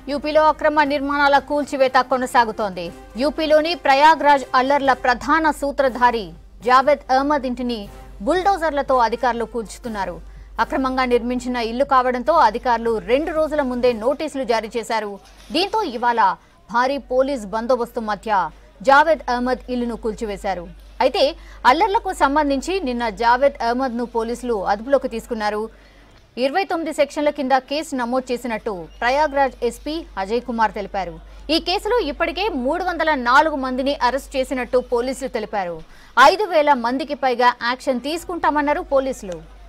యూపీలో అక్రమ నిర్మాణాల కూల్చివేత కొనసాగుతోంది యూపీలోని ప్రయాగ్రాజ్ అల్లర్ల ప్రధాన సూత్రధారి జావేద్ అహ్మద్ ఇంటిని బుల్డోజర్లతో అధికారులు కూల్చుతున్నారు అక్రమంగా నిర్మించిన ఇల్లు కావడంతో అధికారులు రెండు రోజుల ముందే నోటీసులు జారీ చేశారు దీంతో ఇవాళ భారీ పోలీస్ బందోబస్తు మధ్య జావేద్ అహ్మద్ ఇల్లును కూల్చివేశారు అయితే అల్లర్లకు సంబంధించి నిన్న జావేద్ అహ్మద్ ను పోలీసులు అదుపులోకి తీసుకున్నారు ఇరవై తొమ్మిది సెక్షన్ల కింద కేసు నమోదు చేసినట్టు ప్రయాగ్రాజ్ ఎస్పీ అజయ్ కుమార్ తెలిపారు ఈ కేసులో ఇప్పటికే మూడు వందల నాలుగు మందిని అరెస్ట్ చేసినట్టు పోలీసులు తెలిపారు ఐదు వేల మందికి పైగా యాక్షన్ తీసుకుంటామన్నారు పోలీసులు